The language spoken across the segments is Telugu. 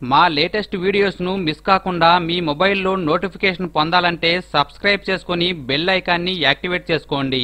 మా లేటెస్ట్ వీడియోస్ను మిస్ కాకుండా మీ మొబైల్లో నోటిఫికేషన్ పొందాలంటే సబ్స్క్రైబ్ చేసుకుని బెల్ ఐకాన్ని యాక్టివేట్ చేసుకోండి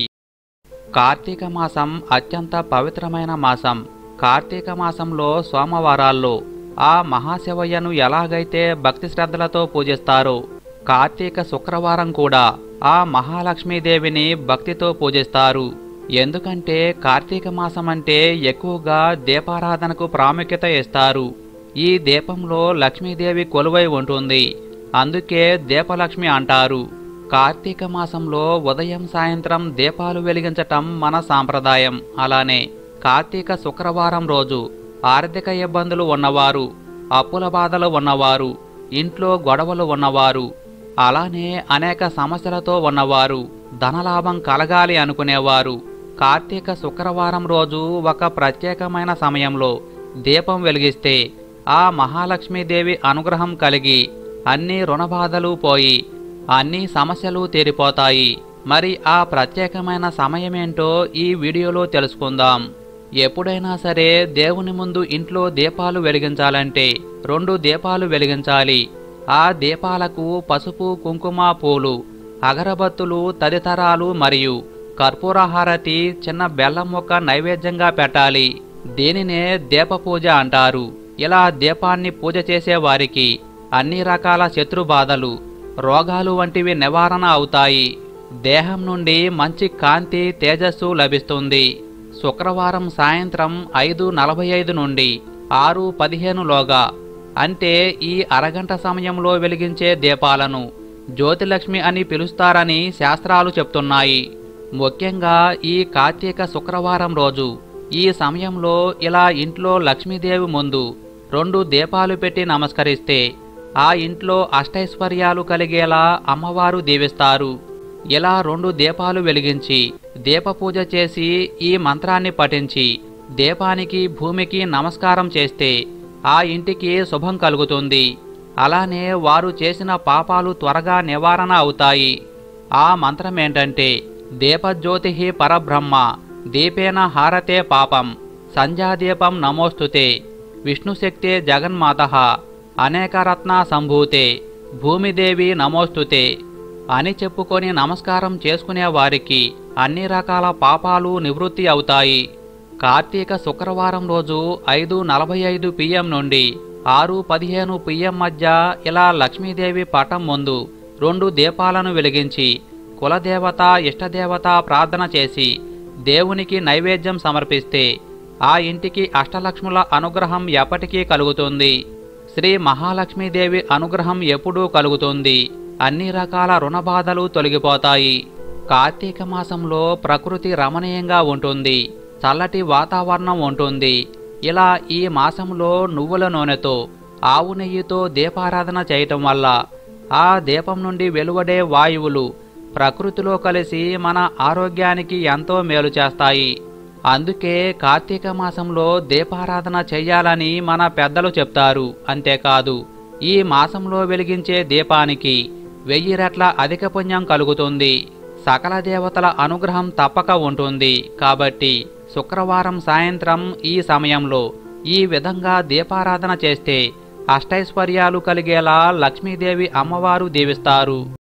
కార్తీక మాసం అత్యంత పవిత్రమైన మాసం కార్తీక మాసంలో సోమవారాల్లో ఆ మహాశివయ్యను ఎలాగైతే భక్తి శ్రద్ధలతో పూజిస్తారో కార్తీక శుక్రవారం కూడా ఆ మహాలక్ష్మీదేవిని భక్తితో పూజిస్తారు ఎందుకంటే కార్తీక మాసం అంటే ఎక్కువగా దీపారాధనకు ప్రాముఖ్యత ఇస్తారు ఈ దీపంలో లక్ష్మీదేవి కొలువై ఉంటుంది అందుకే దీపలక్ష్మి అంటారు కార్తీక మాసంలో ఉదయం సాయంత్రం దీపాలు వెలిగించటం మన సాంప్రదాయం అలానే కార్తీక శుక్రవారం రోజు ఆర్థిక ఇబ్బందులు ఉన్నవారు అప్పుల బాధలు ఉన్నవారు ఇంట్లో గొడవలు ఉన్నవారు అలానే అనేక సమస్యలతో ఉన్నవారు ధనలాభం కలగాలి అనుకునేవారు కార్తీక శుక్రవారం రోజు ఒక ప్రత్యేకమైన సమయంలో దీపం వెలిగిస్తే ఆ మహాలక్ష్మీదేవి అనుగ్రహం కలిగి అన్ని రుణబాధలు పోయి అన్ని సమస్యలు తీరిపోతాయి మరి ఆ ప్రత్యేకమైన సమయమేంటో ఈ వీడియోలో తెలుసుకుందాం ఎప్పుడైనా సరే దేవుని ముందు ఇంట్లో దీపాలు వెలిగించాలంటే రెండు దీపాలు వెలిగించాలి ఆ దీపాలకు పసుపు కుంకుమ పూలు అగరబత్తులు తదితరాలు మరియు కర్పూరహారతి చిన్న బెల్లం మొక్క నైవేద్యంగా పెట్టాలి దీనినే దీప పూజ అంటారు ఇలా దీపాన్ని పూజ చేసే వారికి అన్ని రకాల శత్రు బాధలు రోగాలు వంటివి నివారణ అవుతాయి దేహం నుండి మంచి కాంతి తేజస్సు లభిస్తుంది శుక్రవారం సాయంత్రం ఐదు నలభై ఐదు నుండి ఆరు పదిహేనులోగా అంటే ఈ అరగంట సమయంలో వెలిగించే దీపాలను జ్యోతిలక్ష్మి అని పిలుస్తారని శాస్త్రాలు చెప్తున్నాయి ముఖ్యంగా ఈ కార్తీక శుక్రవారం రోజు ఈ సమయంలో ఇలా ఇంట్లో లక్ష్మీదేవి ముందు రెండు దీపాలు పెట్టి నమస్కరిస్తే ఆ ఇంట్లో అష్టైశ్వర్యాలు కలిగేలా అమ్మవారు దీవిస్తారు ఇలా రెండు దీపాలు వెలిగించి దీపపూజ చేసి ఈ మంత్రాన్ని పఠించి దీపానికి భూమికి నమస్కారం చేస్తే ఆ ఇంటికి శుభం కలుగుతుంది అలానే వారు చేసిన పాపాలు త్వరగా నివారణ అవుతాయి ఆ మంత్రం ఏంటంటే దీపజ్యోతి పరబ్రహ్మ దీపేన హారతే పాపం సంధ్యాదీపం నమోస్తుతే విష్ణుశక్తే జగన్మాత అనేకరత్న సంభూతే భూమిదేవి నమోస్తుతే అని చెప్పుకొని నమస్కారం చేసుకునే వారికి అన్ని రకాల పాపాలు నివృత్తి అవుతాయి కార్తీక శుక్రవారం రోజు ఐదు నలభై ఐదు పిఎం నుండి ఆరు పదిహేను పిఎం మధ్య ఇలా లక్ష్మీదేవి పటం ముందు రెండు దీపాలను వెలిగించి కులదేవత ఇష్టదేవత ప్రార్థన చేసి దేవునికి నైవేద్యం సమర్పిస్తే ఆ ఇంటికి అష్టలక్ష్ముల అనుగ్రహం ఎప్పటికీ కలుగుతుంది శ్రీ మహాలక్ష్మీదేవి అనుగ్రహం ఎప్పుడూ కలుగుతుంది అన్ని రకాల రుణబాధలు తొలగిపోతాయి కార్తీక మాసంలో ప్రకృతి రమణీయంగా ఉంటుంది చల్లటి వాతావరణం ఉంటుంది ఇలా ఈ మాసంలో నువ్వుల నూనెతో ఆవు నెయ్యితో దీపారాధన చేయటం వల్ల ఆ దీపం నుండి వెలువడే వాయువులు ప్రకృతిలో కలిసి మన ఆరోగ్యానికి ఎంతో మేలు చేస్తాయి అందుకే కార్తీక మాసంలో దీపారాధన చెయ్యాలని మన పెద్దలు చెప్తారు అంతేకాదు ఈ మాసంలో వెలిగించే దీపానికి వెయ్యి రెట్ల అధిక పుణ్యం కలుగుతుంది సకల దేవతల అనుగ్రహం తప్పక ఉంటుంది కాబట్టి శుక్రవారం సాయంత్రం ఈ సమయంలో ఈ విధంగా దీపారాధన చేస్తే అష్టైశ్వర్యాలు కలిగేలా లక్ష్మీదేవి అమ్మవారు దీవిస్తారు